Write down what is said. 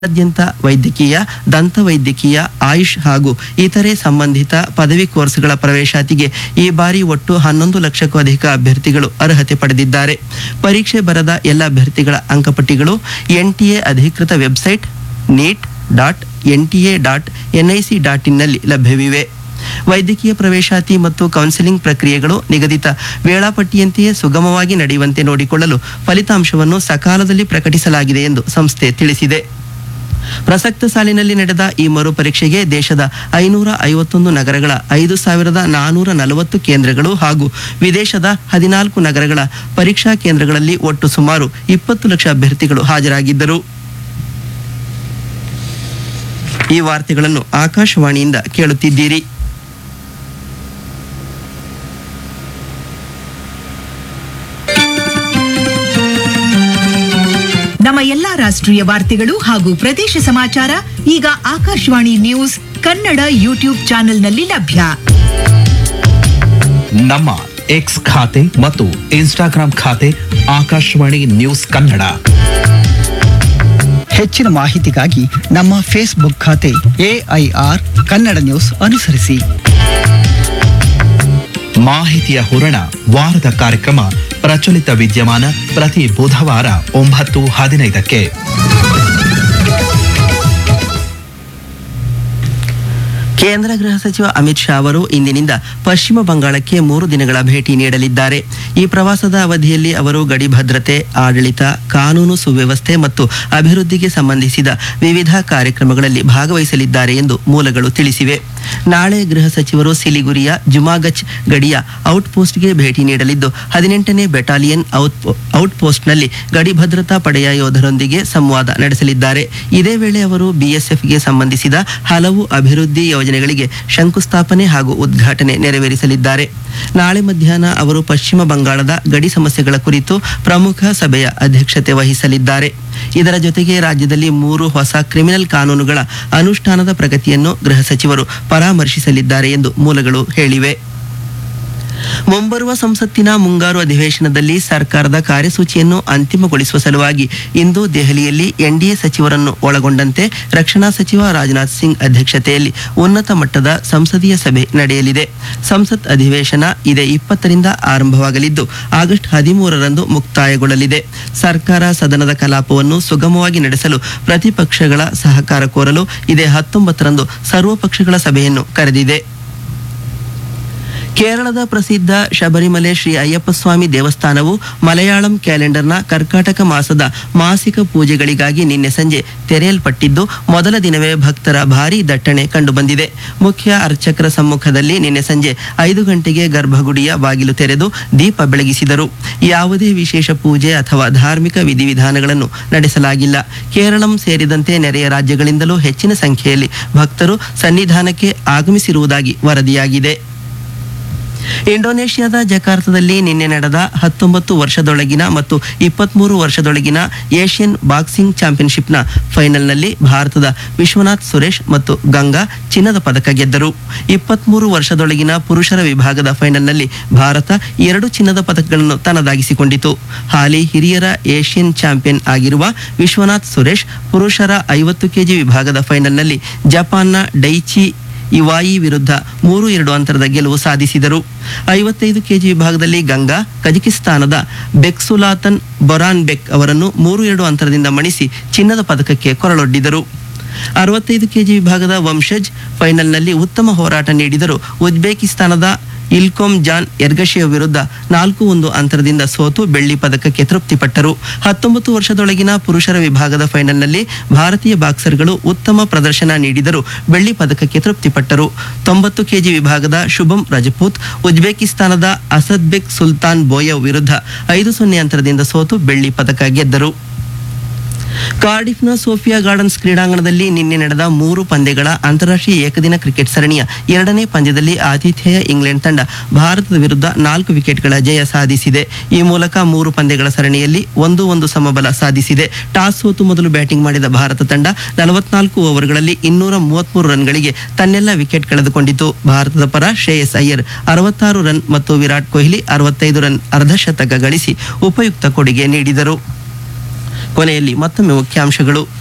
ರಾಜ್ಯಾದ್ಯಂತ ವೈದ್ಯಕೀಯ ದಂತ ವೈದ್ಯಕೀಯ ಆಯುಷ್ ಹಾಗೂ ಇತರೆ ಸಂಬಂಧಿತ ಪದವಿ ಕೋರ್ಸ್ಗಳ ಪ್ರವೇಶಾತಿಗೆ ಈ ಬಾರಿ ಒಟ್ಟು ಹನ್ನೊಂದು ಲಕ್ಷಕ್ಕೂ ಅಧಿಕ ಅಭ್ಯರ್ಥಿಗಳು ಅರ್ಹತೆ ಪಡೆದಿದ್ದಾರೆ ಪರೀಕ್ಷೆ ಬರದ ಎಲ್ಲ ಅಭ್ಯರ್ಥಿಗಳ ಅಂಕಪಟ್ಟಿಗಳು ಎನ್ಟಿಎ ಅಧಿಕೃತ website NEET dot NTA dot NIC dot ಇನ್ನಲ್ಲಿ ಲಭ್ಯವಿವೆ ವೈದ್ಯಕೀಯ ಪ್ರವೇಶಾತಿ ಮತ್ತು ಕೌನ್ಸೆಲಿಂಗ್ ಪ್ರಕ್ರಿಯೆಗಳು ನಿಗದಿತ ವೇಳಾಪಟ್ಟಿಯಂತೆಯೇ ಸುಗಮವಾಗಿ ನಡೆಯುವಂತೆ ನೋಡಿಕೊಳ್ಳಲು ಫಲಿತಾಂಶವನ್ನು ಸಕಾಲದಲ್ಲಿ ಪ್ರಕಟಿಸಲಾಗಿದೆ ಎಂದು ಸಂಸ್ಥೆ ತಿಳಿಸಿದೆ ಪ್ರಸಕ್ತ ಸಾಲಿನಲ್ಲಿ ನಡೆದ ಈ ಮರುಪರೀಕ್ಷೆಗೆ ದೇಶದ ಐನೂರ ಐವತ್ತೊಂದು ನಗರಗಳ ಐದು ಸಾವಿರದ ನಾನೂರ ನಲವತ್ತು ಕೇಂದ್ರಗಳು ಹಾಗೂ ವಿದೇಶದ ಹದಿನಾಲ್ಕು ನಗರಗಳ ಪರೀಕ್ಷಾ ಕೇಂದ್ರಗಳಲ್ಲಿ ಒಟ್ಟು ಸುಮಾರು ಇಪ್ಪತ್ತು ಲಕ್ಷ ಅಭ್ಯರ್ಥಿಗಳು ಹಾಜರಾಗಿದ್ದರು ಈ ವಾರ್ತೆಗಳನ್ನು ಆಕಾಶವಾಣಿಯಿಂದ ಕೇಳುತ್ತಿದ್ದೀರಿ ನಮ್ಮ ಎಲ್ಲಾ ರಾಷ್ಟ್ರೀಯ ವಾರ್ತೆಗಳು ಹಾಗೂ ಪ್ರದೇಶ ಸಮಾಚಾರ ಈಗ ಆಕಾಶವಾಣಿ ನ್ಯೂಸ್ ಕನ್ನಡ ಯೂಟ್ಯೂಬ್ ಚಾನೆಲ್ನಲ್ಲಿ ಲಭ್ಯ ನಮ್ಮ ಎಕ್ಸ್ ಖಾತೆ ಮತ್ತು ಇನ್ಸ್ಟಾಗ್ರಾಂ ಖಾತೆ ಆಕಾಶವಾಣಿ ನ್ಯೂಸ್ ಕನ್ನಡ ಹೆಚ್ಚಿನ ಮಾಹಿತಿಗಾಗಿ ನಮ್ಮ ಫೇಸ್ಬುಕ್ ಖಾತೆ ಎಐಆರ್ ಕನ್ನಡ ನ್ಯೂಸ್ ಅನುಸರಿಸಿ ಮಾಹಿತಿಯ ಹೂರಣ ವಾರದ ಕಾರ್ಯಕ್ರಮ ಪ್ರಚಲಿತ ವಿದ್ಯಮಾನ ಪ್ರತಿ ಬುಧವಾರ ಒಂಬತ್ತು ಹದಿನೈದಕ್ಕೆ ಕೇಂದ್ರ ಗೃಹ ಸಚಿವ ಅಮಿತ್ ಶಾ ಅವರು ಇಂದಿನಿಂದ ಪಶ್ಚಿಮ ಬಂಗಾಳಕ್ಕೆ ಮೂರು ದಿನಗಳ ಭೇಟಿ ನೀಡಲಿದ್ದಾರೆ ಈ ಪ್ರವಾಸದ ಅವಧಿಯಲ್ಲಿ ಅವರು ಗಡಿ ಭದ್ರತೆ ಆಡಳಿತ ಕಾನೂನು ಸುವ್ಯವಸ್ಥೆ ಮತ್ತು ಅಭಿವೃದ್ಧಿಗೆ ಸಂಬಂಧಿಸಿದ ವಿವಿಧ ಕಾರ್ಯಕ್ರಮಗಳಲ್ಲಿ ಭಾಗವಹಿಸಲಿದ್ದಾರೆ ಎಂದು ಮೂಲಗಳು ತಿಳಿಸಿವೆ ನಾಳೆ ಗೃಹ ಸಚಿವರು ಸಿಲಿಗುರಿಯ ಜುಮಾಗಚ್ ಗಡಿಯ ಔಟ್ಪೋಸ್ಟ್ಗೆ ಭೇಟಿ ನೀಡಲಿದ್ದು ಹದಿನೆಂಟನೇ ಬೆಟಾಲಿಯನ್ ಔಟ್ ಔಟ್ಪೋಸ್ಟ್ನಲ್ಲಿ ಗಡಿ ಭದ್ರತಾ ಪಡೆಯ ಯೋಧರೊಂದಿಗೆ ಸಂವಾದ ನಡೆಸಲಿದ್ದಾರೆ ಇದೇ ವೇಳೆ ಅವರು ಬಿಎಸ್ಎಫ್ಗೆ ಸಂಬಂಧಿಸಿದ ಹಲವು ಅಭಿವೃದ್ಧಿ ಯೋಜನೆಗಳಿಗೆ ಶಂಕುಸ್ಥಾಪನೆ ಹಾಗೂ ಉದ್ಘಾಟನೆ ನೆರವೇರಿಸಲಿದ್ದಾರೆ ನಾಳೆ ಮಧ್ಯಾಹ್ನ ಅವರು ಪಶ್ಚಿಮ ಬಂಗಾಳದ ಗಡಿ ಸಮಸ್ಯೆಗಳ ಕುರಿತು ಪ್ರಮುಖ ಸಭೆಯ ಅಧ್ಯಕ್ಷತೆ ವಹಿಸಲಿದ್ದಾರೆ ಇದರ ಜೊತೆಗೆ ರಾಜ್ಯದಲ್ಲಿ ಮೂರು ಹೊಸ ಕ್ರಿಮಿನಲ್ ಕಾನೂನುಗಳ ಅನುಷ್ಠಾನದ ಪ್ರಗತಿಯನ್ನು ಗೃಹ ಸಚಿವರು ಪರಾಮರ್ಶಿಸಲಿದ್ದಾರೆ ಎಂದು ಮೂಲಗಳು ಹೇಳಿವೆ ಮುಂಬರುವ ಸಂಸತ್ತಿನ ಮುಂಗಾರು ಅಧಿವೇಶನದಲ್ಲಿ ಸರ್ಕಾರದ ಕಾರ್ಯಸೂಚಿಯನ್ನು ಅಂತಿಮಗೊಳಿಸುವ ಸಲುವಾಗಿ ಇಂದು ದೆಹಲಿಯಲ್ಲಿ ಎನ್ಡಿಎ ಸಚಿವರನ್ನು ಒಳಗೊಂಡಂತೆ ರಕ್ಷಣಾ ಸಚಿವ ರಾಜನಾಥ್ ಸಿಂಗ್ ಅಧ್ಯಕ್ಷತೆಯಲ್ಲಿ ಉನ್ನತ ಮಟ್ಟದ ಸಂಸದೀಯ ಸಭೆ ನಡೆಯಲಿದೆ ಸಂಸತ್ ಅಧಿವೇಶನ ಇದೇ ಇಪ್ಪತ್ತರಿಂದ ಆರಂಭವಾಗಲಿದ್ದು ಆಗಸ್ಟ್ ಹದಿಮೂರರಂದು ಮುಕ್ತಾಯಗೊಳ್ಳಲಿದೆ ಸರ್ಕಾರ ಸದನದ ಕಲಾಪವನ್ನು ಸುಗಮವಾಗಿ ನಡೆಸಲು ಪ್ರತಿಪಕ್ಷಗಳ ಸಹಕಾರ ಕೋರಲು ಇದೇ ಹತ್ತೊಂಬತ್ತರಂದು ಸರ್ವಪಕ್ಷಗಳ ಸಭೆಯನ್ನು ಕರೆದಿದೆ ಕೇರಳದ ಪ್ರಸಿದ್ಧ ಶಬರಿಮಲೆ ಶ್ರೀ ಅಯ್ಯಪ್ಪ ಸ್ವಾಮಿ ದೇವಸ್ಥಾನವು ಮಲಯಾಳಂ ಕ್ಯಾಲೆಂಡರ್ನ ಕರ್ಕಾಟಕ ಮಾಸದ ಮಾಸಿಕ ಪೂಜೆಗಳಿಗಾಗಿ ನಿನ್ನೆ ಸಂಜೆ ತೆರೆಯಲ್ಪಟ್ಟಿದ್ದು ಮೊದಲ ದಿನವೇ ಭಕ್ತರ ಭಾರೀ ದಟ್ಟಣೆ ಕಂಡುಬಂದಿದೆ ಮುಖ್ಯ ಅರ್ಚಕರ ಸಮ್ಮುಖದಲ್ಲಿ ನಿನ್ನೆ ಸಂಜೆ ಐದು ಗಂಟೆಗೆ ಗರ್ಭಗುಡಿಯ ಬಾಗಿಲು ತೆರೆದು ದೀಪ ಬೆಳಗಿಸಿದರು ಯಾವುದೇ ವಿಶೇಷ ಪೂಜೆ ಅಥವಾ ಧಾರ್ಮಿಕ ವಿಧಿವಿಧಾನಗಳನ್ನು ನಡೆಸಲಾಗಿಲ್ಲ ಕೇರಳಂ ಸೇರಿದಂತೆ ನೆರೆಯ ರಾಜ್ಯಗಳಿಂದಲೂ ಹೆಚ್ಚಿನ ಸಂಖ್ಯೆಯಲ್ಲಿ ಭಕ್ತರು ಸನ್ನಿಧಾನಕ್ಕೆ ಆಗಮಿಸಿರುವುದಾಗಿ ವರದಿಯಾಗಿದೆ ಇಂಡೋನೇಷ್ಯಾದ ಜಕಾರ್ತದಲ್ಲಿ ನಿನ್ನೆ ನಡೆದ ಹತ್ತೊಂಬತ್ತು ವರ್ಷದೊಳಗಿನ ಮತ್ತು ಇಪ್ಪತ್ಮೂರು ವರ್ಷದೊಳಗಿನ ಏಷ್ಯನ್ ಬಾಕ್ಸಿಂಗ್ ಚಾಂಪಿಯನ್ಶಿಪ್ನ ಫೈನಲ್ನಲ್ಲಿ ಭಾರತದ ವಿಶ್ವನಾಥ್ ಸುರೇಶ್ ಮತ್ತು ಗಂಗಾ ಚಿನ್ನದ ಪದಕ ಗೆದ್ದರು ಇಪ್ಪತ್ಮೂರು ವರ್ಷದೊಳಗಿನ ಪುರುಷರ ವಿಭಾಗದ ಫೈನಲ್ನಲ್ಲಿ ಭಾರತ ಎರಡು ಚಿನ್ನದ ಪದಕಗಳನ್ನು ತನ್ನದಾಗಿಸಿಕೊಂಡಿತು ಹಾಲಿ ಹಿರಿಯರ ಏಷ್ಯನ್ ಚಾಂಪಿಯನ್ ಆಗಿರುವ ವಿಶ್ವನಾಥ್ ಸುರೇಶ್ ಪುರುಷರ ಐವತ್ತು ಕೆಜಿ ವಿಭಾಗದ ಫೈನಲ್ನಲ್ಲಿ ಜಪಾನ್ನ ಡೈಚಿ ಇವಾಯಿ ವಿರುದ್ಧ ಮೂರು ಎರಡು ಅಂತರದ ಗೆಲುವು ಸಾಧಿಸಿದರು ಐವತ್ತೈದು ಕೆಜಿ ವಿಭಾಗದಲ್ಲಿ ಗಂಗಾ ಕಜಕಿಸ್ತಾನದ ಬೆಕ್ಸುಲಾತನ್ ಬೊರಾನ್ ಬೆಕ್ ಅವರನ್ನು ಮೂರು ಎರಡು ಅಂತರದಿಂದ ಮಣಿಸಿ ಚಿನ್ನದ ಪದಕಕ್ಕೆ ಕೊರಳೊಡ್ಡಿದರು ಅರವತ್ತೈದು ಕೆಜಿ ವಿಭಾಗದ ವಂಶಜ್ ಫೈನಲ್ನಲ್ಲಿ ಉತ್ತಮ ಹೋರಾಟ ನೀಡಿದರು ಉಜ್ಬೇಕಿಸ್ತಾನದ ಇಲ್ಕೊಮ್ ಜಾನ್ ಎರ್ಗಶಿಯ ವಿರುದ್ಧ ನಾಲ್ಕು ಒಂದು ಅಂತರದಿಂದ ಸೋತು ಬೆಳ್ಳಿ ಪದಕಕ್ಕೆ ತೃಪ್ತಿಪಟ್ಟರು ಹತ್ತೊಂಬತ್ತು ವರ್ಷದೊಳಗಿನ ಪುರುಷರ ವಿಭಾಗದ ಫೈನಲ್ನಲ್ಲಿ ಭಾರತೀಯ ಬಾಕ್ಸರ್ಗಳು ಉತ್ತಮ ಪ್ರದರ್ಶನ ನೀಡಿದರು ಬೆಳ್ಳಿ ಪದಕಕ್ಕೆ ತೃಪ್ತಿಪಟ್ಟರು ತೊಂಬತ್ತು ಕೆಜಿ ವಿಭಾಗದ ಶುಭಂ ರಜಪೂತ್ ಉಜ್ಬೇಕಿಸ್ತಾನದ ಅಸದ್ಬೆಕ್ ಸುಲ್ತಾನ್ ಬೋಯವ್ ವಿರುದ್ಧ ಐದು ಸೊನ್ನೆ ಅಂತರದಿಂದ ಸೋತು ಬೆಳ್ಳಿ ಪದಕ ಗೆದ್ದರು ಕಾರ್ಡಿಫ್ನ ಸೋಫಿಯಾ ಗಾರ್ಡನ್ಸ್ ಕ್ರೀಡಾಂಗಣದಲ್ಲಿ ನಿನ್ನೆ ನಡೆದ ಮೂರು ಪಂದ್ಯಗಳ ಅಂತಾರಾಷ್ಟ್ರೀಯ ಏಕದಿನ ಕ್ರಿಕೆಟ್ ಸರಣಿಯ ಎರಡನೇ ಪಂದ್ಯದಲ್ಲಿ ಆತಿಥೇಯ ಇಂಗ್ಲೆಂಡ್ ತಂಡ ಭಾರತದ ವಿರುದ್ಧ ನಾಲ್ಕು ವಿಕೆಟ್ಗಳ ಜಯ ಸಾಧಿಸಿದೆ ಈ ಮೂಲಕ ಮೂರು ಪಂದ್ಯಗಳ ಸರಣಿಯಲ್ಲಿ ಒಂದು ಒಂದು ಸಮಬಲ ಸಾಧಿಸಿದೆ ಟಾಸ್ ಸೋತು ಮೊದಲು ಬ್ಯಾಟಿಂಗ್ ಮಾಡಿದ ಭಾರತ ತಂಡ ನಲವತ್ನಾಲ್ಕು ಓವರ್ಗಳಲ್ಲಿ ಇನ್ನೂರ ಮೂವತ್ಮೂರು ರನ್ಗಳಿಗೆ ತನ್ನೆಲ್ಲ ವಿಕೆಟ್ ಕಳೆದುಕೊಂಡಿತು ಭಾರತದ ಪರ ಶ್ರೇಯಸ್ ಅಯ್ಯರ್ ಅರವತ್ತಾರು ರನ್ ಮತ್ತು ವಿರಾಟ್ ಕೊಹ್ಲಿ ಅರವತ್ತೈದು ರನ್ ಅರ್ಧಶತಕ ಗಳಿಸಿ ಉಪಯುಕ್ತ ಕೊಡುಗೆ ನೀಡಿದರು ಕೊನೆಯಲ್ಲಿ ಮತ್ತೊಮ್ಮೆ ಮುಖ್ಯಾಂಶಗಳು